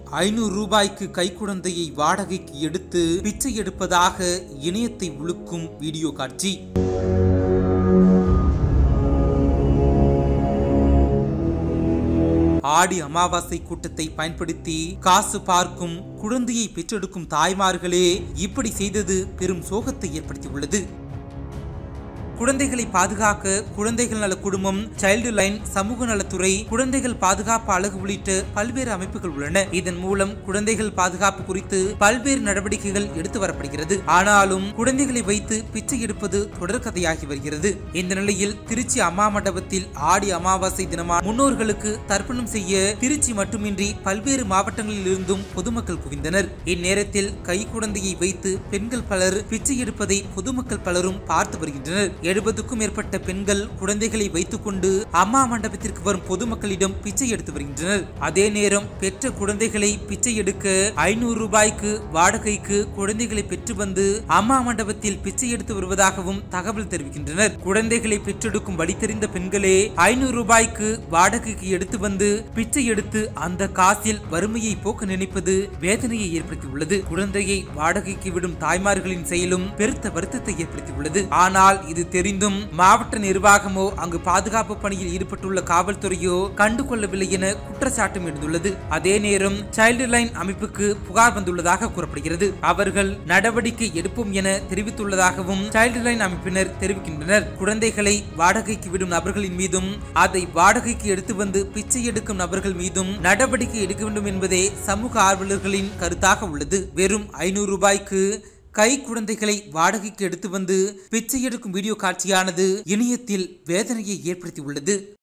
ஐநூறு ரூபாய்க்கு கைக்குழந்தையை வாடகைக்கு எடுத்து பிச்சை எடுப்பதாக இணையத்தை உழுக்கும் வீடியோ காட்சி ஆடி அமாவாசை கூட்டத்தை பயன்படுத்தி காசு பார்க்கும் குழந்தையை பெற்றெடுக்கும் தாய்மார்களே இப்படி செய்தது பெரும் சோகத்தை ஏற்படுத்தியுள்ளது குழந்தைகளை பாதுகாக்க குழந்தைகள் நல குடும்பம் சைல்டு லைன் சமூக நலத்துறை குழந்தைகள் பாதுகாப்பு அழகு உள்ளிட்ட பல்வேறு அமைப்புகள் உள்ளன இதன் மூலம் குழந்தைகள் பாதுகாப்பு குறித்து பல்வேறு நடவடிக்கைகள் எடுத்து வரப்படுகிறது ஆனாலும் குழந்தைகளை வைத்து பிச்சை எடுப்பது தொடர்கதையாகி வருகிறது இந்த நிலையில் திருச்சி அம்மா மண்டபத்தில் ஆடி அமாவாசை தினமான முன்னோர்களுக்கு தர்ப்பணம் செய்ய திருச்சி மட்டுமின்றி பல்வேறு மாவட்டங்களில் இருந்தும் பொதுமக்கள் குவிந்தனர் இந்நேரத்தில் கை குழந்தையை வைத்து பெண்கள் பலர் பிச்சை எடுப்பதை பொதுமக்கள் பலரும் பார்த்து வருகின்றனர் எழுபதுக்கும் மேற்பட்ட பெண்கள் குழந்தைகளை வைத்துக் கொண்டு அம்மா மண்டபத்திற்கு வரும் பொதுமக்களிடம் பிச்சை எடுத்து வருகின்றனர் அதே நேரம் பெற்ற குழந்தைகளை பிச்சை எடுக்க ஐநூறு ரூபாய்க்கு வாடகைக்கு குழந்தைகளை பெற்று வந்து அம்மா மண்டபத்தில் பிச்சை எடுத்து வருவதாகவும் தகவல் தெரிவிக்கின்றனர் குழந்தைகளை பெற்றெடுக்கும் வழி தெரிந்த பெண்களே ஐநூறு ரூபாய்க்கு வாடகைக்கு எடுத்து வந்து பிச்சை எடுத்து அந்த காசில் வறுமையை போக்க நினைப்பது வேதனையை ஏற்படுத்தியுள்ளது குழந்தையை வாடகைக்கு விடும் தாய்மார்களின் செயலும் பெருத்த வருத்தத்தை ஏற்படுத்தியுள்ளது ஆனால் இது தெரிந்தும் மாவட்ட நிர்வாகமோ அங்கு பாதுகாப்பு பணியில் ஈடுபட்டுள்ள காவல்துறையோ கண்டுகொள்ளவில்லை என குற்றச்சாட்டும் எழுந்துள்ளது அதே நேரம் சைல்டு லைன் அமைப்புக்கு புகார் வந்துள்ளதாக கூறப்படுகிறது அவர்கள் நடவடிக்கை எடுப்போம் என தெரிவித்துள்ளதாகவும் சைல்டு லைன் அமைப்பினர் தெரிவிக்கின்றனர் குழந்தைகளை வாடகைக்கு விடும் நபர்களின் மீதும் அதை வாடகைக்கு எடுத்து வந்து பிச்சை எடுக்கும் நபர்கள் மீதும் நடவடிக்கை எடுக்க வேண்டும் என்பதே சமூக ஆர்வலர்களின் கருத்தாக உள்ளது வெறும் ஐநூறு ரூபாய்க்கு கை குழந்தைகளை வாடகைக்கு எடுத்து வந்து பிச்சை எடுக்கும் வீடியோ காட்சியானது இணையத்தில் வேதனையை ஏற்படுத்தியுள்ளது